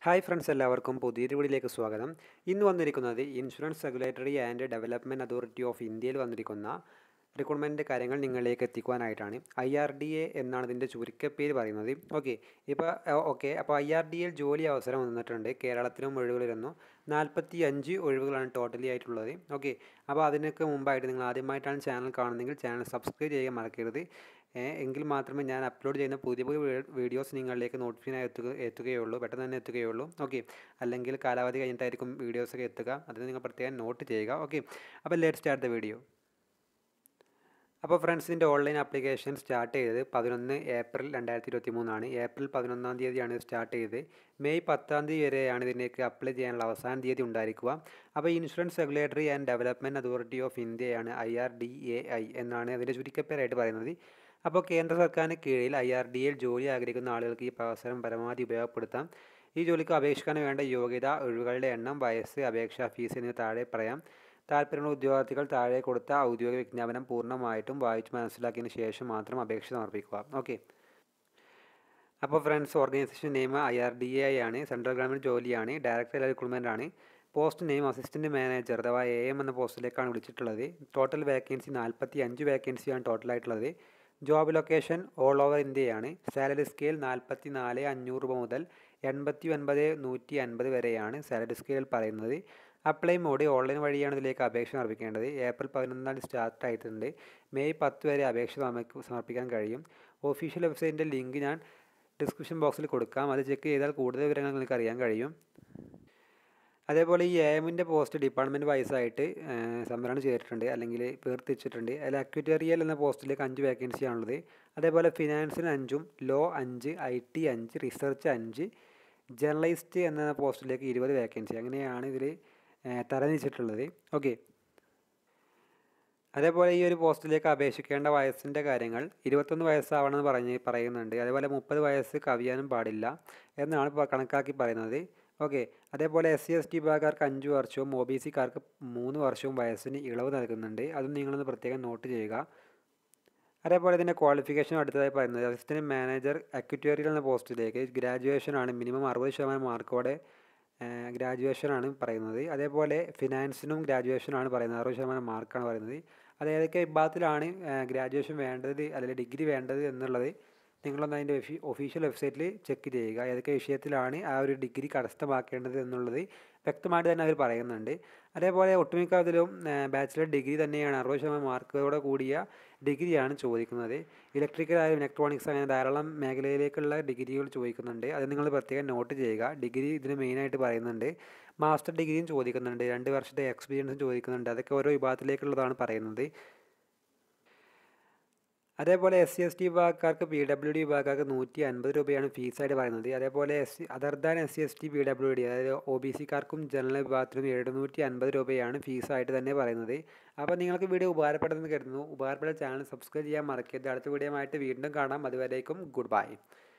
hi friends എല്ലാവർക്കും പുതിയൊരു വീഡിയോയിലേക്ക് സ്വാഗതം ഇന്ന് വന്നിരിക്കുന്നത് insurance regulatory and development authority of ഇന്ത്യയിൽ വന്നിരിക്കുന്ന റിക്രൂട്ട്മെൻറ്റ് കാര്യങ്ങൾ നിങ്ങളിലേക്ക് എത്തിക്കുവാനായിട്ടാണ് ഐ ആർ ഡി എ എന്നാണ് ഇതിൻ്റെ ചുരുക്കപ്പേര് പറയുന്നത് ഓക്കെ ഇപ്പോൾ ഓക്കെ അപ്പോൾ ഐ ആർ ഡി എയിൽ ജോലി അവസരം വന്നിട്ടുണ്ട് കേരളത്തിലും ഒഴിവുകളിരുന്നു നാൽപ്പത്തി അഞ്ച് ഒഴിവുകളാണ് ടോട്ടലി ആയിട്ടുള്ളത് ഓക്കെ അപ്പോൾ അതിനൊക്കെ മുമ്പായിട്ട് നിങ്ങൾ ആദ്യമായിട്ടാണ് ചാനൽ കാണുന്നതെങ്കിൽ ചാനൽ സബ്സ്ക്രൈബ് ചെയ്യാൻ മറക്കരുത് എങ്കിൽ മാത്രമേ ഞാൻ അപ്ലോഡ് ചെയ്യുന്ന പുതിയ പുതിയ വീഡിയോസ് നിങ്ങളിലേക്ക് നോട്ടിഫിക്കേഷൻ എത്തുക എത്തുകയുള്ളൂ പെട്ടെന്ന് തന്നെ എത്തുകയുള്ളൂ ഓക്കെ അല്ലെങ്കിൽ കാലാവധി കഴിഞ്ഞിട്ടായിരിക്കും വീഡിയോസൊക്കെ എത്തുക അതിന് നിങ്ങൾ പ്രത്യേകം നോട്ട് ചെയ്യുക ഓക്കെ അപ്പോൾ ലെറ്റ് സ്റ്റാർട്ട് ദ വീഡിയോ അപ്പോൾ ഫ്രണ്ട്സ് ഇതിൻ്റെ ഓൺലൈൻ ആപ്ലിക്കേഷൻ സ്റ്റാർട്ട് ചെയ്തത് പതിനൊന്ന് ഏപ്രിൽ രണ്ടായിരത്തി ഇരുപത്തി മൂന്നാണ് ഏപ്രിൽ പതിനൊന്നാം തീയതിയാണ് ഇത് സ്റ്റാർട്ട് ചെയ്തത് മെയ് പത്താം തീയതി വരെയാണ് ഇതിലേക്ക് അപ്ലൈ ചെയ്യാനുള്ള അവസാന തീയതി ഉണ്ടായിരിക്കുക അപ്പോൾ insurance regulatory and development authority of ഇന്ത്യയാണ് I R D A I എന്നാണ് അതിൻ്റെ ചുരുക്കപ്പേരായിട്ട് പറയുന്നത് അപ്പോൾ കേന്ദ്ര സർക്കാരിന് കീഴിൽ ഐ ആർ ഡി എയിൽ ജോലി ആഗ്രഹിക്കുന്ന ആളുകൾക്ക് ഈ അവസരം പരമാവധി ഉപയോഗപ്പെടുത്താം ഈ ജോലിക്ക് അപേക്ഷിക്കാൻ വേണ്ട യോഗ്യത ഒഴിവുകളുടെ എണ്ണം വയസ്സ് അപേക്ഷാ ഫീസ് എന്നിവ താഴെ പറയാം താല്പര്യമുള്ള ഉദ്യോഗാർത്ഥികൾ താഴെ കൊടുത്ത ഔദ്യോഗിക വിജ്ഞാപനം പൂർണ്ണമായിട്ടും വായിച്ച് മനസ്സിലാക്കിയതിന് ശേഷം മാത്രം അപേക്ഷ സമർപ്പിക്കുക ഓക്കെ അപ്പോൾ friends organisation name I R D A ആണ് സെൻട്രൽ ഗവൺമെൻറ് ജോലിയാണ് ഡയറക്ടർ റിക്രൂട്ട്മെൻ്റ് ആണ് പോസ്റ്റ് നെയിം അസിസ്റ്റൻറ്റ് മാനേജർ അഥവാ എ എം എന്ന പോസ്റ്റിലേക്കാണ് വിളിച്ചിട്ടുള്ളത് ടോട്ടൽ വേക്കൻസി നാൽപ്പത്തി അഞ്ച് വേക്കൻസിയാണ് ടോട്ടലായിട്ടുള്ളത് ജോബ് ലൊക്കേഷൻ ഓൾ ഓവർ ഇന്ത്യയാണ് സാലറി സ്കെയിൽ നാൽപ്പത്തി നാല് അഞ്ഞൂറ് രൂപ മുതൽ എൺപത്തി ഒൻപത് നൂറ്റി അൻപത് വരെയാണ് സാലറി സ്കെയിൽ പറയുന്നത് അപ്ലൈ മോഡ് ഓൺലൈൻ വഴിയാണ് ഇതിലേക്ക് അപേക്ഷ സമർപ്പിക്കേണ്ടത് ഏപ്രിൽ പതിനൊന്നാം തീയതി സ്റ്റാർട്ട് ആയിട്ടുണ്ട് മെയ് പത്ത് വരെ അപേക്ഷ സമർപ്പിക്കാൻ കഴിയും ഒഫീഷ്യൽ വെബ്സൈറ്റിൻ്റെ ലിങ്ക് ഞാൻ ഡിസ്ക്രിപ്ഷൻ ബോക്സിൽ കൊടുക്കാം അത് ചെക്ക് ചെയ്താൽ കൂടുതൽ വിവരങ്ങൾ നിങ്ങൾക്ക് അറിയാൻ കഴിയും അതേപോലെ ഈ എ എമ്മിൻ്റെ പോസ്റ്റ് ഡിപ്പാർട്ട്മെൻറ്റ് വൈസായിട്ട് സംവരണം ചെയ്തിട്ടുണ്ട് അല്ലെങ്കിൽ പേർത്തിച്ചിട്ടുണ്ട് അതിൽ അക്വിറ്റേറിയൽ എന്ന പോസ്റ്റിലേക്ക് അഞ്ച് വേക്കൻസിയാണുള്ളത് അതേപോലെ ഫിനാൻസിന് അഞ്ചും ലോ അഞ്ച് ഐ ടി അഞ്ച് റിസർച്ച് അഞ്ച് ജേർണലിസ്റ്റ് എന്ന പോസ്റ്റിലേക്ക് ഇരുപത് വേക്കൻസി അങ്ങനെയാണ് ഇതിൽ തരംതിരിച്ചിട്ടുള്ളത് ഓക്കെ അതേപോലെ ഈ ഒരു പോസ്റ്റിലേക്ക് അപേക്ഷിക്കേണ്ട വയസ്സിൻ്റെ കാര്യങ്ങൾ ഇരുപത്തൊന്ന് വയസ്സാവണമെന്ന് പറഞ്ഞ് പറയുന്നുണ്ട് അതേപോലെ മുപ്പത് വയസ്സ് കവിയാനും പാടില്ല എന്നാണ് ഇപ്പോൾ കണക്കാക്കി പറയുന്നത് ഓക്കെ അതേപോലെ എസ് സി എസ് ടി വിഭാഗക്കാർക്ക് അഞ്ച് വർഷവും ഒ ബി സിക്കാർക്ക് മൂന്ന് വർഷവും വയസ്സിന് ഇളവ് നൽകുന്നുണ്ട് അതും നിങ്ങളൊന്ന് പ്രത്യേകം നോട്ട് ചെയ്യുക അതേപോലെ ഇതിൻ്റെ ക്വാളിഫിക്കേഷൻ അടുത്തതായി പറയുന്നത് അസിസ്റ്റൻറ്റ് മാനേജർ അക്വിറ്റോറിയൽ എന്ന പോസ്റ്റിലേക്ക് ഗ്രാജുവേഷനാണ് മിനിമം അറുപത് ശതമാനം മാർക്കോടെ ഗ്രാജുവേഷനാണ് പറയുന്നത് അതേപോലെ ഫിനാൻസിനും ഗ്രാജുവേഷനാണ് പറയുന്നത് അറുപത് ശതമാനം മാർക്കാണ് പറയുന്നത് അത് ഏതൊക്കെ വിഭാഗത്തിലാണ് ഗ്രാജുവേഷൻ വേണ്ടത് അല്ലെങ്കിൽ ഡിഗ്രി വേണ്ടത് എന്നുള്ളത് നിങ്ങളൊന്ന് അതിൻ്റെ ഒഫീഷ്യൽ വെബ്സൈറ്റിൽ ചെക്ക് ചെയ്യുക ഏതൊക്കെ വിഷയത്തിലാണ് ആ ഒരു ഡിഗ്രി കരസ്ഥമാക്കേണ്ടത് എന്നുള്ളത് വ്യക്തമായിട്ട് തന്നെ അവർ പറയുന്നുണ്ട് അതേപോലെ ഒട്ടുമിക്ക അതിലും ബാച്ചിലർ ഡിഗ്രി തന്നെയാണ് അറുപത് ശതമാനം മാർക്കോടെ കൂടിയ ഡിഗ്രിയാണ് ചോദിക്കുന്നത് ഇലക്ട്രിക്കൽ ആയാലും ഇലക്ട്രോണിക്സ് അങ്ങനെ ധാരാളം മേഖലയിലേക്കുള്ള ഡിഗ്രികൾ ചോദിക്കുന്നുണ്ട് അത് നിങ്ങൾ പ്രത്യേകം നോട്ട് ചെയ്യുക ഡിഗ്രി ഇതിന് മെയിനായിട്ട് പറയുന്നുണ്ട് മാസ്റ്റർ ഡിഗ്രിയും ചോദിക്കുന്നുണ്ട് രണ്ട് വർഷത്തെ എക്സ്പീരിയൻസും ചോദിക്കുന്നുണ്ട് അതൊക്കെ ഓരോ വിഭാഗത്തിലേക്കുള്ളതാണ് പറയുന്നത് അതേപോലെ എസ് സി എസ് ടി വിഭാഗക്കാർക്ക് പി ഡബ്ല്യു ഡി വിഭാഗക്കാർക്ക് നൂറ്റി അൻപത് രൂപയാണ് ഫീസായിട്ട് പറയുന്നത് അതേപോലെ S C other than S C S T P W D അതായത് ഒ ബി സിക്കാർക്കും ജനറൽ വിഭാഗത്തിനും എഴുന്നൂറ്റി അൻപത് രൂപയാണ് ഫീസായിട്ട് തന്നെ പറയുന്നത് അപ്പോൾ നിങ്ങൾക്ക് വീഡിയോ ഉപകാരപ്പെടുമെന്ന് കരുതുന്നു ഉപകാരപ്പെട്ട ചാനൽ സബ്സ്ക്രൈബ് ചെയ്യാൻ മറക്കരുത് അടുത്ത വീഡിയോ ആയിട്ട് വീണ്ടും കാണാം അതുവരേക്കും ഗുഡ് ബൈ